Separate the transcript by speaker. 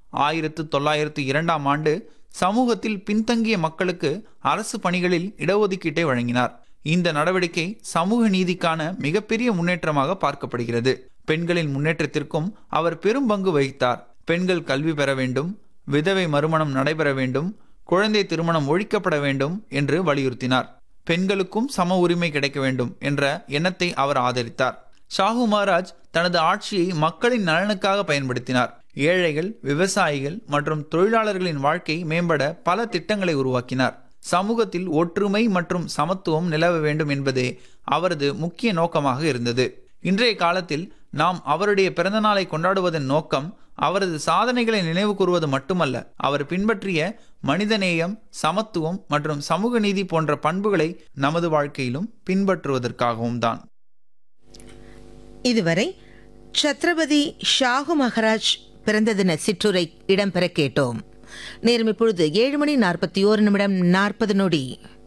Speaker 1: ஆயிரத்து தொள்ளாயிரத்து இரண்டாம் ஆண்டு சமூகத்தில் பின்தங்கிய மக்களுக்கு அரசு பணிகளில் இடஒதுக்கீட்டை வழங்கினார் இந்த நடவடிக்கை சமூக நீதிக்கான மிகப்பெரிய முன்னேற்றமாக பார்க்கப்படுகிறது பெண்களின் முன்னேற்றத்திற்கும் அவர் பெரும் பங்கு வகித்தார் பெண்கள் கல்வி பெற வேண்டும் விதவை மறுமணம் நடைபெற வேண்டும் குழந்தை திருமணம் ஒழிக்கப்பட வேண்டும் என்று வலியுறுத்தினார் பெண்களுக்கும் சம உரிமை கிடைக்க வேண்டும் என்ற எண்ணத்தை அவர் ஆதரித்தார் ஷாஹு மகாராஜ் தனது ஆட்சியை மக்களின் நலனுக்காக பயன்படுத்தினார் ஏழைகள் விவசாயிகள் மற்றும் தொழிலாளர்களின் வாழ்க்கை மேம்பட பல திட்டங்களை உருவாக்கினார் சமூகத்தில் ஒற்றுமை மற்றும் சமத்துவம் நிலவ வேண்டும் என்பதே அவரது முக்கிய நோக்கமாக இருந்தது இன்றைய காலத்தில் நாம் அவருடைய பிறந்த நாளை கொண்டாடுவதன் நோக்கம் அவரது சாதனைகளை நினைவு கூறுவது மட்டுமல்ல அவர் பின்பற்றிய மனிதநேயம் சமத்துவம் மற்றும் சமூக நீதி போன்ற பண்புகளை நமது வாழ்க்கையிலும் பின்பற்றுவதற்காகவும் தான்
Speaker 2: இதுவரை சத்ரபதி ஷாகு மகாராஜ் பிறந்த தின சிற்றுரை இடம்பெற கேட்டோம் நேரம் இப்பொழுது ஏழு மணி நாற்பத்தி ஓரு நிமிடம் நாற்பது நொடி